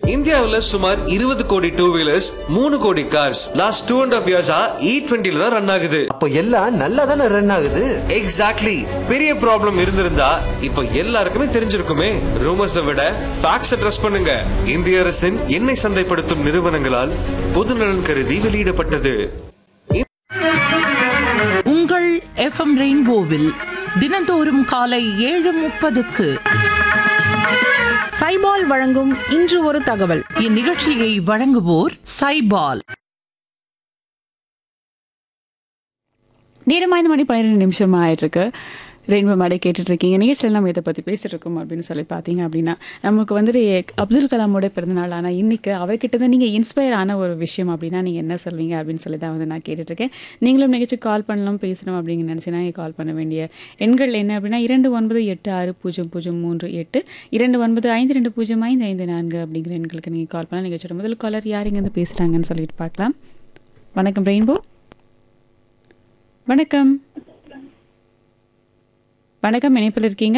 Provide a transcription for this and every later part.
இந்தியாவுல சுமார் இருபது கோடி டூ வீலர்ஸ் மூணு crore cars last two and half இயர்ஸா இ டுவெண்ட்டில தான் ரன் ஆகுது அப்போ எல்லாம் நல்லா தானே ரன் ஆகுது எக்ஸாக்ட்லி பெரிய ப்ராப்ளம் இருந்திருந்தா இப்போ எல்லாருக்குமே தெரிஞ்சிருக்குமே ரூமர்ஸை விட ஃபேக்ட்ஸ் ட்ரஸ்ட் பண்ணுங்க இந்திய அரசின் எண்ணெய் சந்தைப்படுத்தும் நிறுவனங்களால் பொதுநலன் கருதி வெளியிடப்பட்டது உங்கள் எஃப்எம் ரெயின்போவில் தினந்தோறும் காலை ஏழு முப்பதுக்கு சைபால் வழங்கும் இன்று ஒரு தகவல் இந்நிகழ்ச்சியை வழங்குவோர் சைபால் நேரம் ஐந்து மணி பன்னிரெண்டு நிமிஷம் ஆயிட்டிருக்கு ரெயின்போ மாடை கேட்டுட்டு இருக்கீங்க நிகழ்ச்சியில் நம்ம இதை பற்றி பேசிட்டு இருக்கோம் அப்படின்னு சொல்லி பார்த்தீங்க அப்படின்னா நமக்கு வந்துட்டு அப்துல் கலாமோட பிறந்தநாள் ஆனால் இன்னைக்கு அவர்கிட்ட தான் நீங்கள் இன்ஸ்பயர் ஆன ஒரு விஷயம் அப்படின்னா நீங்கள் என்ன சொல்வீங்க அப்படின்னு சொல்லி தான் வந்து நான் கேட்டுட்டு இருக்கேன் நீங்களும் நிகழ்ச்சி கால் பண்ணலாம் பேசணும் அப்படின்னு நினச்சினா நீங்கள் கால் பண்ண வேண்டிய எண்கள் என்ன அப்படின்னா இரண்டு ஒன்பது எட்டு ஆறு பூஜ்ஜியம் பூஜ்ஜியம் மூன்று எட்டு இரண்டு ஒன்பது ஐந்து ரெண்டு பூஜ்ஜியம் ஐந்து ஐந்து நான்கு அப்படிங்கிற எண்களுக்கு நீங்கள் கால் பண்ணலாம் நிகழ்ச்சியோட முதல் காலர் யார் இங்கேருந்து பேசுகிறாங்கன்னு சொல்லிட்டு பார்க்கலாம் வணக்கம் ரெயின்போ வணக்கம் வணக்கம் இணைப்பில் இருக்கீங்க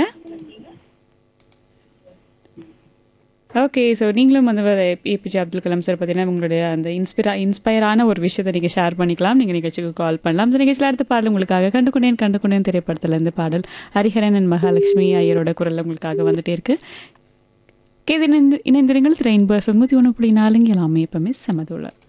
ஓகே ஸோ நீங்களும் வந்து ஏபிஜே அப்துல் கலாம் சார் பார்த்தீங்கன்னா உங்களுடைய அந்த இன்ஸ்பிரா இன்ஸ்பயரான ஒரு விஷயத்தை நீங்கள் ஷேர் பண்ணிக்கலாம் நீங்கள் நிகழ்ச்சிக்கு கால் பண்ணலாம் ஸோ நிகழ்ச்சியில் அடுத்த பாடல் உங்களுக்காக கண்டுகொண்டேன் கண்டுகொண்டேன் திரைப்படத்துலேருந்து பாடல் ஹரிஹரன் அண்ட் மகாலட்சுமி ஐயரோட குரல் உங்களுக்காக வந்துட்டே இருக்கு கேது இணைந்து இணைந்திருங்கள் ரெயின்போ எஃப்எம் நூற்றி ஒன்று புள்ளி நாலுங்க எல்லாமே எப்பவுமே சமதுள்ள